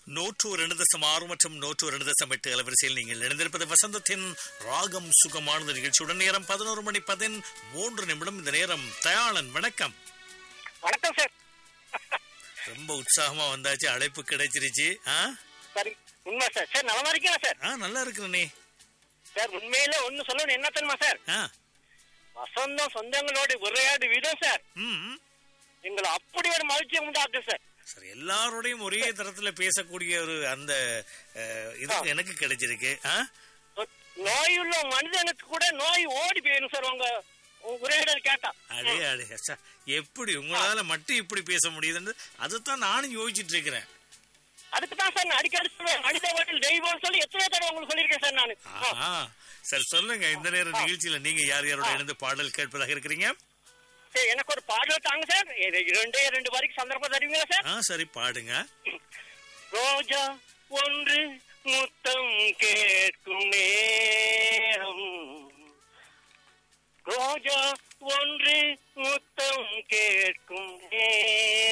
நூற்று இரண்டு தசம் ஆறு மற்றும் நூற்று இரண்டு தசம் எட்டு அலவரிசையில் நீங்கள் இணைந்திருப்பது வசந்தத்தின் ராகம் சுகமானது நிகழ்ச்சியுடன் நேரம் பதினோரு மணி பதின் மூன்று நிமிடம் இந்த நேரம் தயாளன் வணக்கம் வணக்கம் சார் ரொம்ப உற்சாகமா வந்தாச்சு அழைப்பு கிடைச்சிருச்சு ஆ சரி உண்மை சார் சார் நலமா இருக்கீங்களா சார் ஆ நல்லா இருக்கிறனே சார் உண்மையில ஒண்ணு சொல்லணும் என்ன தெரியுமா சார் ஆ வசந்தம் சொந்தங்களோட விளையாடு விதம் சார் ம் எங்களை அப்படி ஒரு மகிழ்ச்சியை உண்டாக்கு சார் சரி எல்லாரோடையும் ஒரே தரத்துல பேசக்கூடிய ஒரு அந்த அஹ், இது ஆ. எனக்கு கிடைச்சிருக்கு ஆ நோய் உள்ள மனிதனுக்கு கூட நோய் ஓடி போயிடும் சார் உங்க உங்க உரையாடல் கேட்டா அடே அடே ச்ச, எப்படி உங்களால மட்டும் இப்படி பேச முடியுதுன்னு அதைத்தான் நானும் யோசிச்சுட்டு இருக்கிறேன் அதுக்கு தான் சார் நான் அடிக்கடி சொல்லுவேன் மனித வாழ்வில் தெய்வம்னு சொல்லி எத்தனை தடவை உங்களுக்கு சொல்லியிருக்கேன் சார் நான் ஆஹா சரி சொல்லுங்க இந்த நேர நிகழ்ச்சியில நீங்க யார் யாரோட இணைந்து பாடல் கேட்பதாக இருக்கிறீங்க சரி எனக்கு ஒரு பாடல் தாங்க சார் இது ரெண்டே ரெண்டு வரைக்கும் சந்தர்ப்பம் தருவீங்களா சார் ஆ சரி பாடுங்க ரோஜா ஒன்று முத்தம் கேட்கும் நேரம் ரோஜா ஒன்று முத்தம் கேட்கும் நேரம்